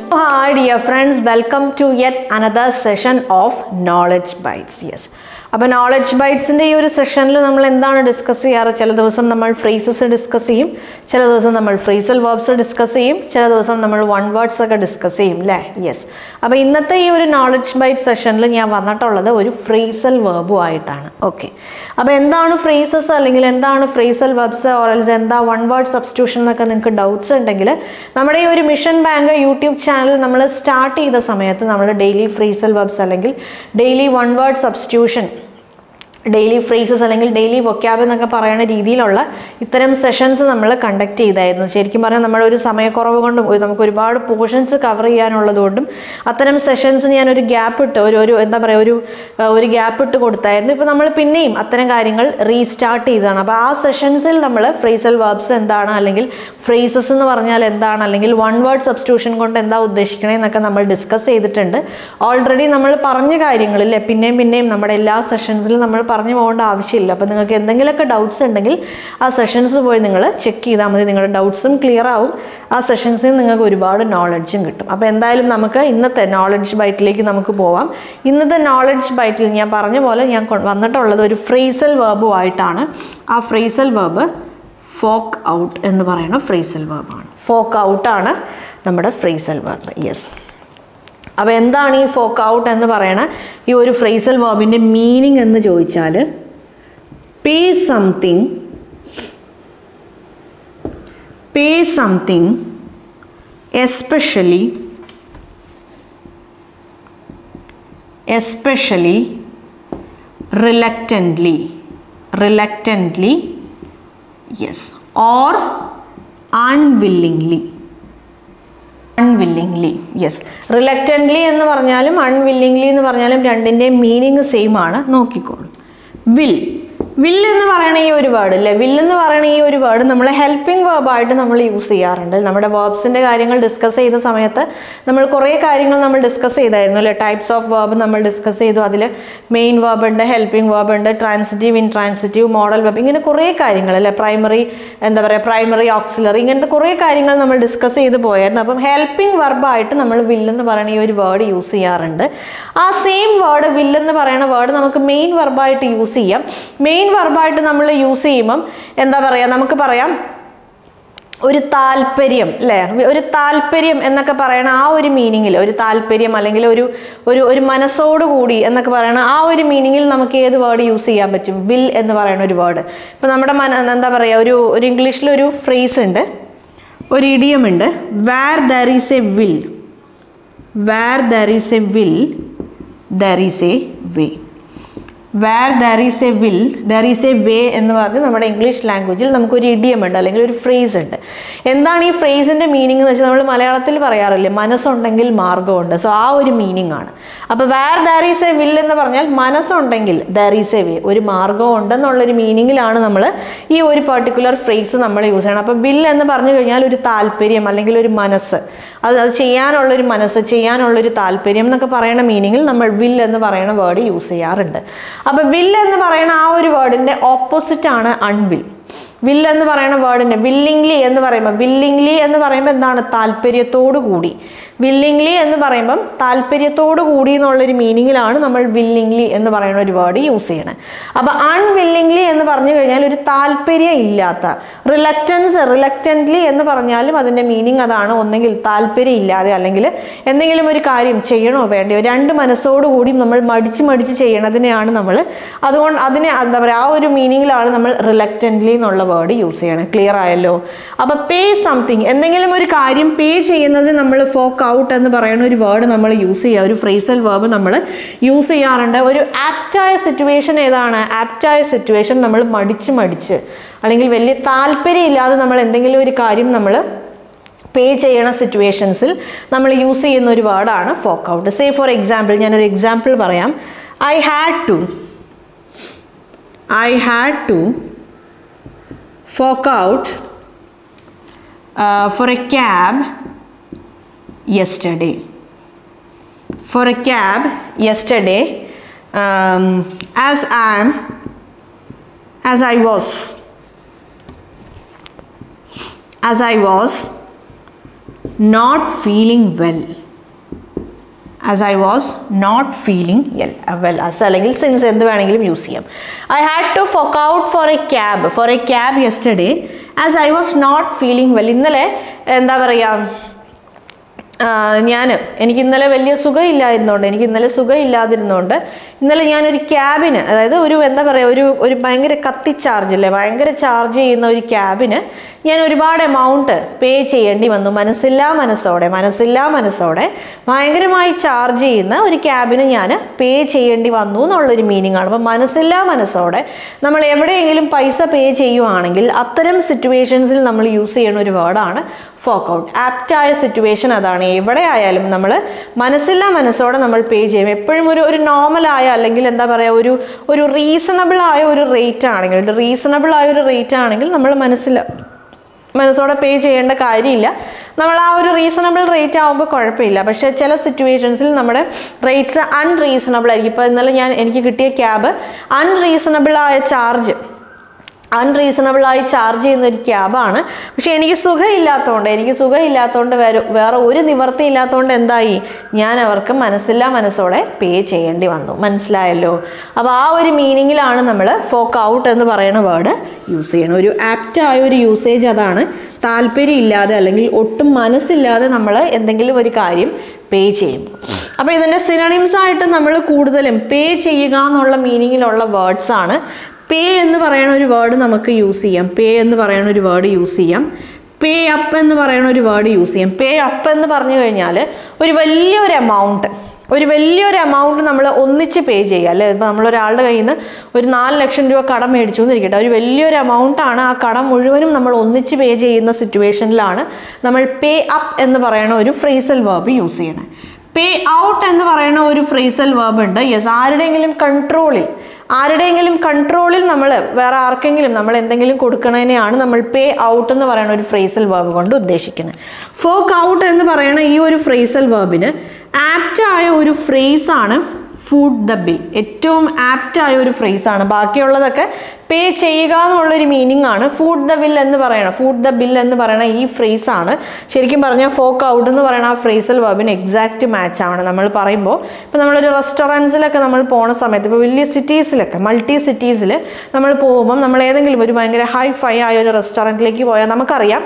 Hi dear friends, welcome to yet another session of Knowledge Bites. Yes. അപ്പോൾ knowledge ബൈറ്റ്സിൻ്റെ ഈ ഒരു സെഷനിൽ നമ്മൾ എന്താണ് ഡിസ്കസ് ചെയ്യാറ് ചില ദിവസം നമ്മൾ ഫ്രേസസ് ഡിസ്കസ് ചെയ്യും ചില ദിവസം നമ്മൾ ഫ്രേസൽ വേർബ്സ് ഡിസ്കസ് ചെയ്യും ചില ദിവസം നമ്മൾ വൺ വേർഡ്സ് ഒക്കെ ഡിസ്കസ് ചെയ്യും അല്ലേ യെസ് അപ്പോൾ ഇന്നത്തെ ഈ ഒരു നോളജ് ബൈറ്റ് സെഷനിൽ ഞാൻ വന്നിട്ടുള്ളത് ഒരു ഫ്രേസൽ വേർബും ആയിട്ടാണ് ഓക്കെ അപ്പോൾ എന്താണ് ഫ്രേസസ് അല്ലെങ്കിൽ എന്താണ് ഫ്രേസൽ വെബ്സ് ഓറൽസ് എന്താ വൺ വേർഡ് സബ്സ്റ്റിറ്റ്യൂഷൻ എന്നൊക്കെ നിങ്ങൾക്ക് ഡൗട്ട്സ് ഉണ്ടെങ്കിൽ നമ്മുടെ ഈ ഒരു മിഷൻ ബാങ്ക് യൂട്യൂബ് ചാനൽ നമ്മൾ സ്റ്റാർട്ട് ചെയ്ത സമയത്ത് നമ്മൾ ഡെയിലി ഫ്രേസൽ വെബ്സ് അല്ലെങ്കിൽ daily one word substitution daily phrases അല്ലെങ്കിൽ ഡെയിലി വൊക്കാബ് എന്നൊക്കെ പറയുന്ന രീതിയിലുള്ള ഇത്തരം സെഷൻസ് നമ്മൾ കണ്ടക്ട് ചെയ്തായിരുന്നു ശരിക്കും പറഞ്ഞാൽ നമ്മുടെ ഒരു സമയക്കുറവ് കൊണ്ടും ഒരു- നമുക്ക് ഒരുപാട് പോർഷൻസ് കവർ ചെയ്യാനുള്ളത് കൊണ്ടും അത്തരം സെഷൻസ് ഞാനൊരു ഗ്യാപ്പ് ഇട്ട് ഒരു ഒരു എന്താ പറയുക ഒരു ആ, ഒരു ഗ്യാപ്പ് ഇട്ട് കൊടുത്തായിരുന്നു ഇപ്പോൾ നമ്മൾ പിന്നെയും അത്തരം കാര്യങ്ങൾ റീസ്റ്റാർട്ട് ചെയ്തതാണ് അപ്പോൾ ആ സെഷൻസിൽ നമ്മൾ ഫ്രേസൽ വേർബ്സ് എന്താണ് അല്ലെങ്കിൽ ഫ്രേസസ് എന്ന് പറഞ്ഞാൽ എന്താണ് അല്ലെങ്കിൽ വൺ വേർഡ് സബ്സ്റ്റിറ്റ്യൂഷൻ കൊണ്ട് എന്താ ഉദ്ദേശിക്കണേ എന്നൊക്കെ നമ്മൾ ഡിസ്കസ് ചെയ്തിട്ടുണ്ട് ഓൾറെഡി നമ്മൾ പറഞ്ഞ കാര്യങ്ങളില്ലേ പിന്നെയും പിന്നെയും നമ്മുടെ എല്ലാ സെഷൻസിലും നമ്മൾ പറഞ്ഞു പോകേണ്ട ആവശ്യമില്ല അപ്പോൾ നിങ്ങൾക്ക് എന്തെങ്കിലുമൊക്കെ ഡൗട്ട്സ് ഉണ്ടെങ്കിൽ ആ സെഷൻസ് പോയി നിങ്ങൾ ചെക്ക് ചെയ്താൽ മതി നിങ്ങളുടെ ഡൗട്ട്സും ക്ലിയർ ആവും ആ സെഷൻസിൽ നിങ്ങൾക്ക് ഒരുപാട് നോളജും കിട്ടും അപ്പോൾ എന്തായാലും നമുക്ക് ഇന്നത്തെ നോളജ് ബൈറ്റിലേക്ക് നമുക്ക് പോവാം ഇന്നത്തെ നോളജ് ബൈറ്റിൽ ഞാൻ പറഞ്ഞ പോലെ ഞാൻ കൊ- വന്നിട്ടുള്ളത് ഒരു ഫ്രേസൽ വേർബും ആയിട്ടാണ് ആ ഫ്രേസൽ വേർബ് ഫോക്ക് ഔട്ട് എന്ന് പറയുന്ന ഫ്രേസൽ വേർബാണ് ഫോക്ക് ഔട്ടാണ് നമ്മുടെ ഫ്രേസൽ വേർബ് യെസ് അപ്പോൾ എന്താണ് ഈ ഫോക്ക് ഔട്ട് എന്ന് പറയണ ഈ ഒരു ഫ്രേസൽ വേർബിൻ്റെ മീനിങ് എന്ന് ചോദിച്ചാൽ pay something pay something especially especially reluctantly reluctantly yes or unwillingly unwillingly yes reluctantly എന്ന് പറഞ്ഞാലും അൺവില്ലിംഗ്ലി എന്ന് പറഞ്ഞാലും രണ്ടിൻ്റെയും മീനിങ് സെയിം ആണ് നോക്കിക്കോളൂ വിൽ വിൽ എന്ന് പറയണ ഈ ഒരു വേർഡ് അല്ലേ വിൽ എന്ന് പറയണ ഈ ഒരു വേർഡ് നമ്മൾ ഹെൽപ്പിംഗ് വേർബായിട്ട് നമ്മൾ യൂസ് ചെയ്യാറുണ്ട് നമ്മുടെ വേർബ്സിൻ്റെ കാര്യങ്ങൾ ഡിസ്കസ് ചെയ്ത സമയത്ത് നമ്മൾ കുറേ കാര്യങ്ങൾ നമ്മൾ ഡിസ്കസ് ചെയ്തായിരുന്നു അല്ലേ ടൈപ്സ് ഓഫ് വേർബ് നമ്മൾ ഡിസ്കസ് ചെയ്തു അതിൽ മെയിൻ വേർബ് ഉണ്ട് ഹെൽപ്പിംഗ് വേർബ് ഉണ്ട് transitive intransitive modal verb ഇങ്ങനെ കുറേ കാര്യങ്ങൾ അല്ലേ പ്രൈമറി എന്താ പറയുക പ്രൈമറി ഓക്സിലറി ഇങ്ങനത്തെ കുറേ കാര്യങ്ങൾ നമ്മൾ ഡിസ്കസ് ചെയ്ത് പോയായിരുന്നു അപ്പം ഹെൽപ്പിംഗ് വെർബായിട്ട് നമ്മൾ വില്ലെന്ന് പറയുന്ന ഈ ഒരു വേർഡ് യൂസ് ചെയ്യാറുണ്ട് ആ സെയിം വേർഡ് വില്ലെന്ന് പറയുന്ന വേർഡ് നമുക്ക് മെയിൻ വെർബായിട്ട് യൂസ് ചെയ്യാം മെയിൻ വെർബായിട്ട് നമ്മൾ യൂസ് ചെയ്യുമ്പം എന്താ പറയുക നമുക്ക് പറയാം ഒരു താല്പര്യം അല്ലേ ഒരു താല്പര്യം എന്നൊക്കെ പറയണ ആ ഒരു മീനിങ്ങിൽ ഒരു താല്പര്യം അല്ലെങ്കിൽ ഒരു ഒരു ഒരു മനസ്സോടുകൂടി എന്നൊക്കെ പറയണ ആ ഒരു മീനിങ്ങിൽ നമുക്ക് ഏത് വേർഡ് യൂസ് ചെയ്യാൻ പറ്റും വിൽ എന്ന് പറയുന്ന ഒരു വേർഡ് ഇപ്പം നമ്മുടെ മന എന്താ പറയുക ഒരു ഒരു ഇംഗ്ലീഷിലൊരു ഫ്രേസ് ഉണ്ട് ഒരു ഇഡിയം ഉണ്ട് where there is a will where there is a will there is a way where there is a will there is a way എന്ന് പറഞ്ഞ് നമ്മുടെ ഇംഗ്ലീഷ് ലാംഗ്വേജിൽ നമുക്കൊരു ഇഡിയം ഉണ്ട് അല്ലെങ്കിൽ ഒരു ഫ്രേസ് ഉണ്ട് എന്താണ് ഈ ഫ്രേസിൻ്റെ മീനിങ് എന്ന് വെച്ചാൽ നമ്മൾ മലയാളത്തിൽ പറയാറില്ലേ മനസ്സുണ്ടെങ്കിൽ മാർഗമുണ്ട് സോ ആ ഒരു മീനിങ് ആണ് അപ്പോൾ where there is a will എന്ന് പറഞ്ഞാൽ മനസ്സുണ്ടെങ്കിൽ ദർ ഈസ് എ വേ ഒരു മാർഗം ഉണ്ടെന്നുള്ളൊരു മീനിങ്ങിലാണ് നമ്മൾ ഈ ഒരു പർട്ടിക്കുലർ ഫ്രേസ് നമ്മൾ യൂസ് ചെയ്യണം അപ്പോൾ വിൽ എന്ന് പറഞ്ഞു കഴിഞ്ഞാൽ ഒരു താല്പര്യം അല്ലെങ്കിൽ ഒരു മനസ്സ് അത് അത് ചെയ്യാനുള്ളൊരു മനസ്സ് ചെയ്യാനുള്ളൊരു താല്പര്യം എന്നൊക്കെ പറയുന്ന മീനിങ്ങിൽ നമ്മൾ വിൽ എന്ന് പറയുന്ന വേർഡ് യൂസ് ചെയ്യാറുണ്ട് അപ്പോൾ വിൽ എന്ന് പറയുന്ന ആ ഒരു വേർഡിൻ്റെ ഓപ്പോസിറ്റ് ആണ് അൺവിൽ വിൽ എന്ന് പറയുന്ന വേർഡിൻ്റെ വില്ലിംഗ്ലി എന്ന് പറയുമ്പോൾ വില്ലിംഗ്ലി എന്ന് പറയുമ്പോൾ എന്താണ് താല്പര്യത്തോടു കൂടി വില്ലിംഗ്ലി എന്ന് പറയുമ്പം താല്പര്യത്തോടു കൂടി എന്നുള്ളൊരു മീനിങ്ങിലാണ് നമ്മൾ വില്ലിംഗ്ലി എന്ന് പറയുന്ന ഒരു വേർഡ് യൂസ് ചെയ്യണത് അപ്പോൾ അൺവില്ലിംഗ്ലി എന്ന് പറഞ്ഞു കഴിഞ്ഞാൽ ഒരു താല്പര്യം ഇല്ലാത്ത റിലക്റ്റൻസ് റിലക്റ്റൻ്റ്ലി എന്ന് പറഞ്ഞാലും അതിൻ്റെ മീനിങ് അതാണ് ഒന്നെങ്കിൽ താല്പര്യം ഇല്ലാതെ അല്ലെങ്കിൽ എന്തെങ്കിലും ഒരു കാര്യം ചെയ്യണോ വേണ്ടയോ രണ്ട് മനസ്സോടുകൂടി നമ്മൾ മടിച്ച് മടിച്ച് ചെയ്യണതിനെയാണ് നമ്മൾ അതുകൊണ്ട് അതിനെ എന്താ പറയുക ആ ഒരു മീനിങ്ങിലാണ് നമ്മൾ റിലക്റ്റൻ്റ്ലി എന്നുള്ള വേർഡ് യൂസ് ചെയ്യണം ക്ലിയർ ആയല്ലോ അപ്പോൾ പേ സംതിങ് എന്തെങ്കിലും ഒരു കാര്യം പേ ചെയ്യുന്നതിന് നമ്മൾ ഫോക്ക് ഔട്ട് എന്ന് പറയുന്ന ഒരു വേർഡ് നമ്മൾ യൂസ് ചെയ്യുക ഒരു ഫ്രേസൽ വേർബ് നമ്മൾ യൂസ് ചെയ്യാറുണ്ട് ഒരു ആപ്റ്റായ സിറ്റുവേഷൻ ഏതാണ് ആപ്റ്റായ സിറ്റുവേഷൻ നമ്മൾ മടിച്ച് മടിച്ച് അല്ലെങ്കിൽ വലിയ താല്പര്യം ഇല്ലാതെ നമ്മൾ എന്തെങ്കിലും ഒരു കാര്യം നമ്മൾ പേ ചെയ്യണ സിറ്റുവേഷൻസിൽ നമ്മൾ യൂസ് ചെയ്യുന്ന ഒരു വേർഡാണ് fork out say for example ഞാനൊരു എക്സാമ്പിൾ പറയാം I had to I had to fork out for a cab yesterday for a cab yesterday um, as I am as I was as I was not feeling well as I was not feeling ill well as അല്ലെങ്കിൽ since എന്ത് വേണമെങ്കിലും use ചെയ്യാം I had to fork out for a cab for a cab yesterday as I was not feeling well ഇന്നലെ എന്താ പറയുക ഞാൻ എനിക്ക് ഇന്നലെ വലിയ സുഖമില്ലായിരുന്നോണ്ട് എനിക്ക് ഇന്നലെ സുഖമില്ലാതിരുന്നോണ്ട് ഇന്നലെ ഞാനൊരു ക്യാബിന് അതായത് ഒരു എന്താ പറയുക ഒരു ഒരു ഭയങ്കര കത്തി ചാർജ് അല്ലേ ഭയങ്കര ചാർജ് ചെയ്യുന്ന ഒരു ക്യാബിന് ഞാൻ ഒരുപാട് എമൗണ്ട് പേ ചെയ്യേണ്ടി വന്നു മനസ്സില്ലാ മനസ്സോടെ മനസ്സില്ലാ മനസ്സോടെ ഭയങ്കരമായി ചാർജ് ചെയ്യുന്ന ഒരു ക്യാബിന് ഞാൻ പേ ചെയ്യേണ്ടി വന്നു എന്നുള്ളൊരു മീനിങ് ആണ് അപ്പം മനസ്സില്ലാ മനസ്സോടെ നമ്മൾ എവിടെയെങ്കിലും പൈസ പേ ചെയ്യുവാണെങ്കിൽ അത്തരം സിറ്റുവേഷൻസിൽ നമ്മൾ യൂസ് ചെയ്യുന്ന ഒരു വേർഡാണ് ഫോക്ക് ഔട്ട് ആപ്റ്റായ സിറ്റുവേഷൻ അതാണ് എവിടെ ആയാലും നമ്മൾ മനസ്സില്ലാ മനസ്സോടെ നമ്മൾ പേ ചെയ്യും എപ്പോഴും ഒരു ഒരു നോർമലായ അല്ലെങ്കിൽ എന്താ പറയുക ഒരു ഒരു റീസണബിൾ ആയ ഒരു റേറ്റ് ആണെങ്കിൽ ഒരു റീസണബിൾ ആയ ഒരു റേറ്റ് ആണെങ്കിൽ നമ്മൾ മനസ്സില്ല മനസ്സോടെ പേ ചെയ്യേണ്ട കാര്യമില്ല നമ്മൾ ആ ഒരു റീസണബിൾ റേറ്റ് ആകുമ്പോൾ കുഴപ്പമില്ല പക്ഷേ ചില സിറ്റുവേഷൻസിൽ നമ്മുടെ റേറ്റ്സ് അൺറീസണബിൾ ആയിരിക്കും ഇപ്പോൾ ഇന്നലെ ഞാൻ എനിക്ക് കിട്ടിയ ക്യാബ് അൺറീസണബിൾ ആയ ചാർജ് അൺറീസണബിളായി ചാർജ് ചെയ്യുന്ന ഒരു ക്യാബാണ് പക്ഷേ എനിക്ക് സുഖമില്ലാത്തതുകൊണ്ട് എനിക്ക് സുഖമില്ലാത്തതുകൊണ്ട് വേറെ വേറെ ഒരു നിവർത്തി ഇല്ലാത്തതുകൊണ്ട് എന്തായി ഞാൻ അവർക്ക് മനസ്സില്ലാ മനസ്സോടെ പേ ചെയ്യേണ്ടി വന്നു മനസ്സിലായല്ലോ അപ്പോൾ ആ ഒരു മീനിങ്ങിലാണ് നമ്മൾ ഫോക്ക് ഔട്ട് എന്ന് പറയുന്ന വേർഡ് യൂസ് ചെയ്യണം ഒരു ആപ്റ്റായ ഒരു യൂസേജ് അതാണ് താല്പര്യമില്ലാതെ അല്ലെങ്കിൽ ഒട്ടും മനസ്സില്ലാതെ നമ്മൾ എന്തെങ്കിലും ഒരു കാര്യം പേ ചെയ്യുമ്പോൾ അപ്പോൾ ഇതിൻ്റെ സിനണിംസ് ആയിട്ട് നമ്മൾ കൂടുതലും പേ ചെയ്യുക എന്നുള്ള മീനിങ്ങിലുള്ള വേർഡ്സ് ആണ് പേ എന്ന് പറയുന്ന ഒരു വേർഡ് നമുക്ക് യൂസ് ചെയ്യാം പേ എന്ന് പറയുന്ന ഒരു വേർഡ് യൂസ് ചെയ്യാം പേ അപ്പ് എന്ന് പറയുന്ന ഒരു വേർഡ് യൂസ് ചെയ്യാം പേ അപ്പ് എന്ന് പറഞ്ഞു കഴിഞ്ഞാൽ ഒരു വലിയൊരു എമൗണ്ട് ഒരു വലിയൊരു എമൗണ്ട് നമ്മൾ ഒന്നിച്ച് പേ ചെയ്യുക അല്ലേ ഇപ്പോൾ നമ്മളൊരാളുടെ കയ്യിൽ നിന്ന് ഒരു നാല് ലക്ഷം രൂപ കടം മേടിച്ചു എന്നിരിക്കട്ടെ ഒരു വലിയൊരു എമൗണ്ട് ആണ് ആ കടം മുഴുവനും നമ്മൾ ഒന്നിച്ച് പേ ചെയ്യുന്ന സിറ്റുവേഷനിലാണ് നമ്മൾ പേ അപ്പ് എന്ന് പറയുന്ന ഒരു ഫ്രേസൽ വേർബ് യൂസ് ചെയ്യണത് പേ ഔട്ട് എന്ന് പറയുന്ന ഒരു ഫ്രേസൽ വേർബ് ഉണ്ട് യെസ് ആരുടെയെങ്കിലും കൺട്രോളിൽ ആരുടെയെങ്കിലും കൺട്രോളിൽ നമ്മൾ വേറെ ആർക്കെങ്കിലും നമ്മൾ എന്തെങ്കിലും കൊടുക്കണതിനെയാണ് നമ്മൾ പേ ഔട്ട് എന്ന് പറയുന്ന ഒരു ഫ്രേസൽ വേർബ് കൊണ്ട് ഉദ്ദേശിക്കുന്നത് ഫോക്ക് ഔട്ട് എന്ന് പറയുന്ന ഈ ഒരു ഫ്രേസൽ വേർബിന് ആപ്റ്റായ ഒരു ഫ്രേസാണ് ഫുഡ് ദ ബിൽ ഏറ്റവും ആപ്റ്റായ ഒരു ഫ്രേസാണ് ബാക്കിയുള്ളതൊക്കെ പേ ചെയ്യുക എന്നുള്ളൊരു മീനിങ് ആണ് ഫുഡ് ദ ബിൽ എന്ന് പറയണം ഫുഡ് ദ ബിൽ എന്ന് പറയുന്ന ഈ ഫ്രേസാണ് ശരിക്കും പറഞ്ഞാൽ ഫോക്ക് ഔട്ട് എന്ന് പറയുന്ന ആ ഫ്രേസൽ വേർബിന് എക്സാക്റ്റ് മാച്ച് ആണ് നമ്മൾ പറയുമ്പോൾ ഇപ്പോൾ നമ്മളൊരു റെസ്റ്റോറൻറ്റ്സിലൊക്കെ നമ്മൾ പോണ സമയത്ത് ഇപ്പോൾ വലിയ സിറ്റീസിലൊക്കെ മൾട്ടി സിറ്റീസിൽ നമ്മൾ പോകുമ്പം നമ്മൾ ഏതെങ്കിലും ഒരു ഭയങ്കര ഹൈ ഫൈ ആയ ഒരു റെസ്റ്റോറൻറ്റിലേക്ക് പോയാൽ നമുക്കറിയാം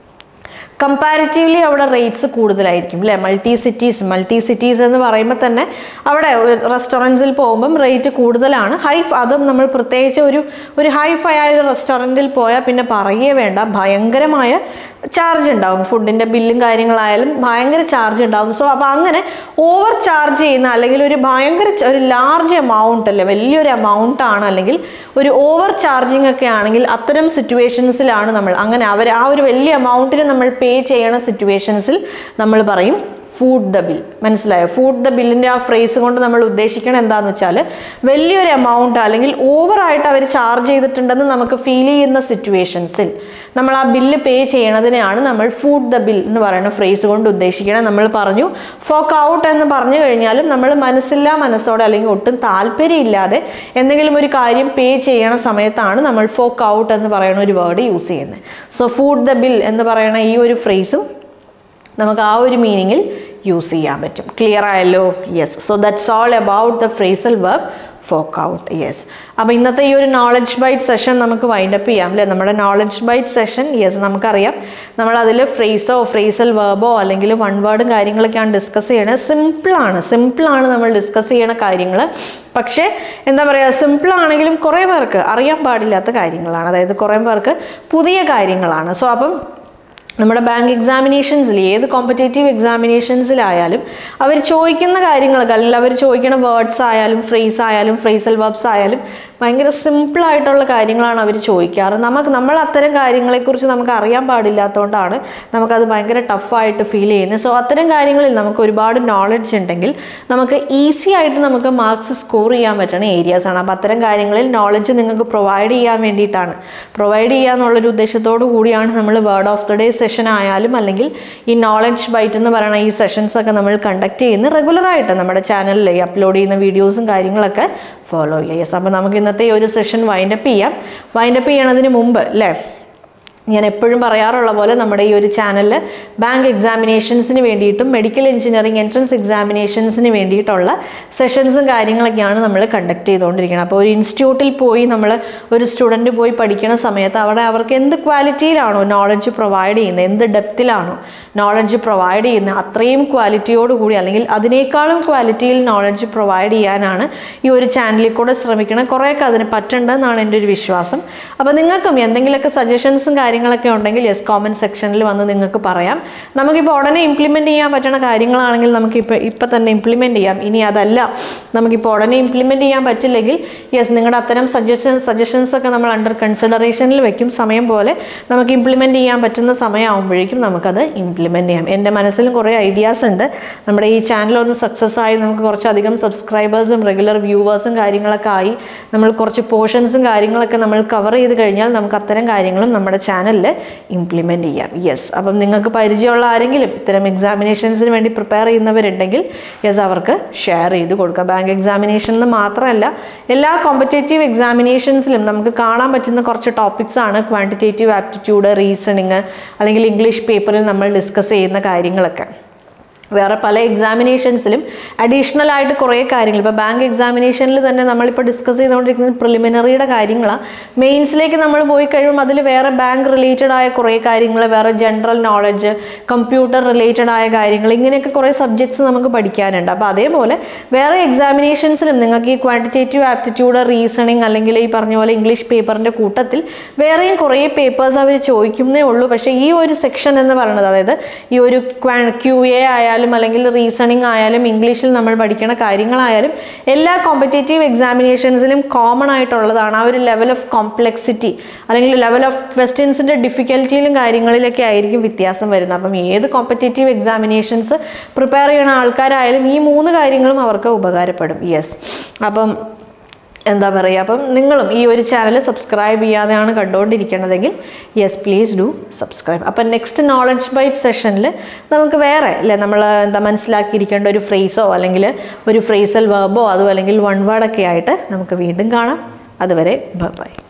കമ്പാരിറ്റീവ്ലി അവിടെ റേറ്റ്സ് കൂടുതലായിരിക്കും അല്ലേ മൾട്ടി സിറ്റീസ് മൾട്ടി സിറ്റീസ് എന്ന് പറയുമ്പോൾ തന്നെ അവിടെ റെസ്റ്റോറൻറ്റ്സിൽ പോകുമ്പം റേറ്റ് കൂടുതലാണ് ഹൈ അതും നമ്മൾ പ്രത്യേകിച്ച് ഒരു ഒരു ഹൈ ഫൈ ആയ ഒരു റെസ്റ്റോറൻറ്റിൽ പോയാൽ പിന്നെ പറയേ വേണ്ട ഭയങ്കരമായ ചാർജ് ഉണ്ടാവും ഫുഡിൻ്റെ ബില്ലും കാര്യങ്ങളായാലും ഭയങ്കര ചാർജ് ഉണ്ടാവും സോ അപ്പോൾ അങ്ങനെ ഓവർ ചാർജ് ചെയ്യുന്ന അല്ലെങ്കിൽ ഒരു ഭയങ്കര ച- ഒരു ലാർജ് എമൗണ്ട് അല്ലേ വലിയൊരു എമൗണ്ട് ആണ് അല്ലെങ്കിൽ ഒരു ഓവർ ചാർജിങ് ഒക്കെ ആണെങ്കിൽ അത്തരം സിറ്റുവേഷൻസിലാണ് നമ്മൾ അങ്ങനെ അവർ ആ ഒരു വലിയ എമൗണ്ടിന് നമ്മൾ പേ ചെയ്യണ സിറ്റുവേഷൻസിൽ നമ്മൾ പറയും ഫുഡ് ദ ബിൽ മനസ്സിലായോ ഫുഡ് ദ ബില്ലിൻ്റെ ആ ഫ്രേസ് കൊണ്ട് നമ്മൾ ഉദ്ദേശിക്കണം എന്താണെന്ന് വെച്ചാൽ വലിയൊരു എമൗണ്ട് അല്ലെങ്കിൽ ഓവറായിട്ട് അവർ ചാർജ് ചെയ്തിട്ടുണ്ടെന്ന് നമുക്ക് ഫീൽ ചെയ്യുന്ന സിറ്റുവേഷൻസിൽ നമ്മൾ ആ ബില്ല് പേ ചെയ്യണതിനെയാണ് നമ്മൾ ഫുഡ് ദ ബിൽ എന്ന് പറയുന്ന ഫ്രേസ് കൊണ്ട് ഉദ്ദേശിക്കണം നമ്മൾ പറഞ്ഞു ഫോക്ക് ഔട്ട് എന്ന് പറഞ്ഞു കഴിഞ്ഞാലും നമ്മൾ മനസ്സില്ലാ മനസ്സോടെ അല്ലെങ്കിൽ ഒട്ടും താല്പര്യമില്ലാതെ എന്തെങ്കിലും ഒരു കാര്യം പേ ചെയ്യണ സമയത്താണ് നമ്മൾ ഫോക്ക് ഔട്ട് എന്ന് പറയുന്ന ഒരു വേർഡ് യൂസ് ചെയ്യുന്നത് സോ ഫുഡ് ദ ബിൽ എന്ന് പറയുന്ന ഈ ഒരു ഫ്രേസും നമുക്ക് ആ ഒരു മീനിങ്ങിൽ യൂസ് ചെയ്യാൻ പറ്റും ക്ലിയർ ആയല്ലോ yes so that's all about the phrasal verb fork out yes അപ്പോൾ ഇന്നത്തെ ഈ ഒരു നോളജ് ബൈറ്റ് സെഷൻ നമുക്ക് വൈൻഡപ്പ് ചെയ്യാം അല്ലേ നമ്മുടെ നോളജ് ബൈറ്റ് സെഷൻ യെസ് നമുക്കറിയാം നമ്മളതിൽ ഫ്രേസോ ഫ്രേസൽ വേർബോ അല്ലെങ്കിൽ വൺ വേർഡും കാര്യങ്ങളൊക്കെയാണ് ഡിസ്കസ് ചെയ്യണത് സിമ്പിളാണ് സിമ്പിളാണ് നമ്മൾ ഡിസ്കസ് ചെയ്യണ കാര്യങ്ങൾ പക്ഷേ എന്താ പറയുക സിമ്പിൾ ആണെങ്കിലും കുറേ പേർക്ക് അറിയാൻ പാടില്ലാത്ത കാര്യങ്ങളാണ് അതായത് കുറേ പേർക്ക് പുതിയ കാര്യങ്ങളാണ് സോ അപ്പം നമ്മുടെ ബാങ്ക് എക്സാമിനേഷൻസിൽ ഏത് കോമ്പറ്റേറ്റീവ് എക്സാമിനേഷൻസിലായാലും അവർ ചോദിക്കുന്ന കാര്യങ്ങളൊക്കെ അല്ലെങ്കിൽ അവർ ചോദിക്കുന്ന വേർഡ്സ് ആയാലും ഫ്രേസ് ആയാലും ഫ്രേസൽ വെബ്സ് ആയാലും ഭയങ്കര സിമ്പിളായിട്ടുള്ള കാര്യങ്ങളാണ് അവർ ചോദിക്കാറ് നമുക്ക് നമ്മൾ അത്തരം കാര്യങ്ങളെക്കുറിച്ച് നമുക്ക് അറിയാൻ പാടില്ലാത്തതുകൊണ്ടാണ് നമുക്കത് ഭയങ്കര ടഫായിട്ട് ഫീൽ ചെയ്യുന്നത് സോ അത്തരം കാര്യങ്ങളിൽ നമുക്ക് ഒരുപാട് നോളജ് ഉണ്ടെങ്കിൽ നമുക്ക് ഈസി ആയിട്ട് നമുക്ക് മാർക്സ് സ്കോർ ചെയ്യാൻ പറ്റുന്ന ഏരിയാസ് ആണ് അപ്പോൾ അത്തരം കാര്യങ്ങളിൽ നോളജ് നിങ്ങൾക്ക് പ്രൊവൈഡ് ചെയ്യാൻ വേണ്ടിയിട്ടാണ് പ്രൊവൈഡ് ചെയ്യുക എന്നുള്ളൊരു ഉദ്ദേശത്തോടു കൂടിയാണ് നമ്മൾ word of the day session ആയാലും അല്ലെങ്കിൽ ഈ നോളജ് ബൈറ്റ് എന്ന് പറയുന്ന ഈ സെഷൻസ് ഒക്കെ നമ്മൾ കണ്ടക്ട് ചെയ്യുന്ന റെഗുലറായിട്ട് നമ്മുടെ ചാനലിൽ അപ്ലോഡ് ചെയ്യുന്ന വീഡിയോസും കാര്യങ്ങളൊക്കെ ഫോളോ ചെയ്യുക യെസ് അപ്പോൾ നമുക്ക് ഇന്നത്തെ ഈ ഒരു സെഷൻ വൈൻഡപ്പ് ചെയ്യാം വൈൻഡപ്പ് ചെയ്യണതിന് മുമ്പ് അല്ലേ ഞാൻ എപ്പോഴും പറയാറുള്ള പോലെ നമ്മുടെ ഈ ഒരു ചാനലിൽ ബാങ്ക് എക്സാമിനേഷൻസിന് വേണ്ടിയിട്ടും മെഡിക്കൽ എഞ്ചിനീയറിംഗ് എൻട്രൻസ് എക്സാമിനേഷൻസിന് വേണ്ടിയിട്ടുള്ള സെഷൻസും കാര്യങ്ങളൊക്കെയാണ് നമ്മൾ കണ്ടക്ട് ചെയ്തുകൊണ്ടിരിക്കുന്നത് അപ്പോൾ ഒരു ഇൻസ്റ്റിറ്റ്യൂട്ടിൽ പോയി നമ്മൾ ഒരു സ്റ്റുഡൻറ്റ് പോയി പഠിക്കുന്ന സമയത്ത് അവിടെ അവർക്ക് എന്ത് ക്വാളിറ്റിയിലാണോ നോളജ് പ്രൊവൈഡ് ചെയ്യുന്നത് എന്ത് ഡെപ്തിലാണോ നോളജ് പ്രൊവൈഡ് ചെയ്യുന്നത് അത്രയും ക്വാളിറ്റിയോട് കൂടി അല്ലെങ്കിൽ അതിനേക്കാളും ക്വാളിറ്റിയിൽ നോളജ് പ്രൊവൈഡ് ചെയ്യാനാണ് ഈ ഒരു ചാനലിൽ കൂടെ ശ്രമിക്കണം കുറേയൊക്കെ അതിന് പറ്റണ്ടെന്നാണ് എൻ്റെ ഒരു വിശ്വാസം അപ്പോൾ നിങ്ങൾക്കും എന്തെങ്കിലുമൊക്കെ സജഷൻസും കാര്യങ്ങളൊക്കെ ഉണ്ടെങ്കിൽ യെസ് കോമൻറ്റ് സെക്ഷനിൽ വന്ന് നിങ്ങൾക്ക് പറയാം നമുക്കിപ്പോൾ ഉടനെ ഇംപ്ലിമെൻറ്റ് ചെയ്യാൻ പറ്റുന്ന കാര്യങ്ങളാണെങ്കിൽ നമുക്കിപ്പോൾ ഇപ്പം തന്നെ ഇംപ്ലിമെൻറ്റ് ചെയ്യാം ഇനി അതല്ല നമുക്കിപ്പോൾ ഉടനെ ഇംപ്ലിമെൻറ്റ് ചെയ്യാൻ പറ്റില്ലെങ്കിൽ യെസ് നിങ്ങളുടെ അത്തരം സജഷൻ സജഷൻസ് ഒക്കെ നമ്മൾ അണ്ടർ കൺസിഡറേഷനിൽ വെക്കും സമയം പോലെ നമുക്ക് ഇംപ്ലിമെൻറ്റ് ചെയ്യാൻ പറ്റുന്ന സമയമാകുമ്പോഴേക്കും നമുക്കത് ഇംപ്ലിമെൻറ്റ് ചെയ്യാം എൻ്റെ മനസ്സിലും കുറേ ഐഡിയാസ് ഉണ്ട് നമ്മുടെ ഈ ചാനൽ ഒന്ന് സക്സസ് ആയി നമുക്ക് കുറച്ചധികം സബ്സ്ക്രൈബേഴ്സും റെഗുലർ വ്യൂവേഴ്സും കാര്യങ്ങളൊക്കെ ആയി നമ്മൾ കുറച്ച് പോർഷൻസും കാര്യങ്ങളൊക്കെ നമ്മൾ കവർ ചെയ്ത് കഴിഞ്ഞാൽ നമുക്ക് അത്തരം കാര്യങ്ങളും നമ്മുടെ ചാനലിൽ ഇംപ്ലിമെൻറ്റ് ചെയ്യാം യെസ് അപ്പം നിങ്ങൾക്ക് പരിചയമുള്ള ആരെങ്കിലും ഇത്തരം എക്സാമിനേഷൻസിന് വേണ്ടി പ്രിപ്പയർ ചെയ്യുന്നവരുണ്ടെങ്കിൽ യെസ് അവർക്ക് ഷെയർ ചെയ്ത് കൊടുക്കുക ബാങ്ക് എക്സാമിനേഷൻ എന്ന് മാത്രമല്ല എല്ലാ കോമ്പറ്റേറ്റീവ് എക്സാമിനേഷൻസിലും നമുക്ക് കാണാൻ പറ്റുന്ന കുറച്ച് ടോപ്പിക്സ് ആണ് ക്വാണ്ടിറ്റേറ്റീവ് ആപ്റ്റിറ്റ്യൂഡ് റീസണിങ് അല്ലെങ്കിൽ ഇംഗ്ലീഷ് പേപ്പറിൽ നമ്മൾ ഡിസ്കസ് ചെയ്യുന്ന കാര്യങ്ങളൊക്കെ വേറെ പല എക്സാമിനേഷൻസിലും അഡീഷണൽ ആയിട്ട് കുറേ കാര്യങ്ങൾ ഇപ്പോൾ ബാങ്ക് എക്സാമിനേഷനിൽ തന്നെ നമ്മളിപ്പോൾ ഡിസ്കസ് ചെയ്തുകൊണ്ടിരിക്കുന്നത് പ്രിലിമിനറിയുടെ കാര്യങ്ങളാണ് മെയിൻസിലേക്ക് നമ്മൾ പോയി കഴിയുമ്പോൾ അതിൽ വേറെ ബാങ്ക് റിലേറ്റഡ് ആയ കുറേ കാര്യങ്ങൾ വേറെ ജനറൽ നോളജ് കമ്പ്യൂട്ടർ റിലേറ്റഡ് ആയ കാര്യങ്ങൾ ഇങ്ങനെയൊക്കെ കുറേ സബ്ജക്ട്സ് നമുക്ക് പഠിക്കാനുണ്ട് അപ്പോൾ അതേപോലെ വേറെ എക്സാമിനേഷൻസിലും നിങ്ങൾക്ക് ഈ ക്വാണ്ടിറ്റേറ്റീവ് ആപ്റ്റിറ്റ്യൂഡ് റീസണിങ് അല്ലെങ്കിൽ ഈ പറഞ്ഞ പോലെ ഇംഗ്ലീഷ് പേപ്പറിൻ്റെ കൂട്ടത്തിൽ വേറെയും കുറേ പേപ്പേഴ്സ് അവർ ചോദിക്കുന്നേ ഉള്ളൂ പക്ഷേ ഈ ഒരു സെക്ഷൻ എന്ന് പറയുന്നത് അതായത് ഈ ഒരു ക്യു എ ആയാലും അല്ലെങ്കിൽ റീസണിങ് ആയാലും ഇംഗ്ലീഷിൽ നമ്മൾ പഠിക്കുന്ന കാര്യങ്ങളായാലും എല്ലാ കോമ്പറ്റേറ്റീവ് എക്സാമിനേഷൻസിലും കോമൺ ആയിട്ടുള്ളതാണ് ആ ഒരു ലെവൽ ഓഫ് കോംപ്ലെക്സിറ്റി അല്ലെങ്കിൽ ലെവൽ ഓഫ് ക്വസ്റ്റ്യൻസിൻ്റെ ഡിഫിക്കൽറ്റിയിലും കാര്യങ്ങളിലൊക്കെ ആയിരിക്കും വ്യത്യാസം വരുന്നത് അപ്പം ഏത് കോമ്പറ്റേറ്റീവ് എക്സാമിനേഷൻസ് പ്രിപ്പയർ ചെയ്യുന്ന ആൾക്കാരായാലും ഈ മൂന്ന് കാര്യങ്ങളും അവർക്ക് ഉപകാരപ്പെടും യെസ് അപ്പം എന്താ പറയുക അപ്പം നിങ്ങളും ഈ ഒരു ചാനൽ സബ്സ്ക്രൈബ് ചെയ്യാതെയാണ് കണ്ടുകൊണ്ടിരിക്കണതെങ്കിൽ യെസ് പ്ലീസ് ഡു സബ്സ്ക്രൈബ് അപ്പം നെക്സ്റ്റ് നോളജ് ബൈറ്റ് സെഷനിൽ നമുക്ക് വേറെ അല്ലേ നമ്മൾ എന്താ മനസ്സിലാക്കിയിരിക്കേണ്ട ഒരു ഫ്രേസോ അല്ലെങ്കിൽ ഒരു ഫ്രേസൽ വേർബോ അതോ അല്ലെങ്കിൽ വൺ വേർഡൊക്കെ ആയിട്ട് നമുക്ക് വീണ്ടും കാണാം അതുവരെ ബൈ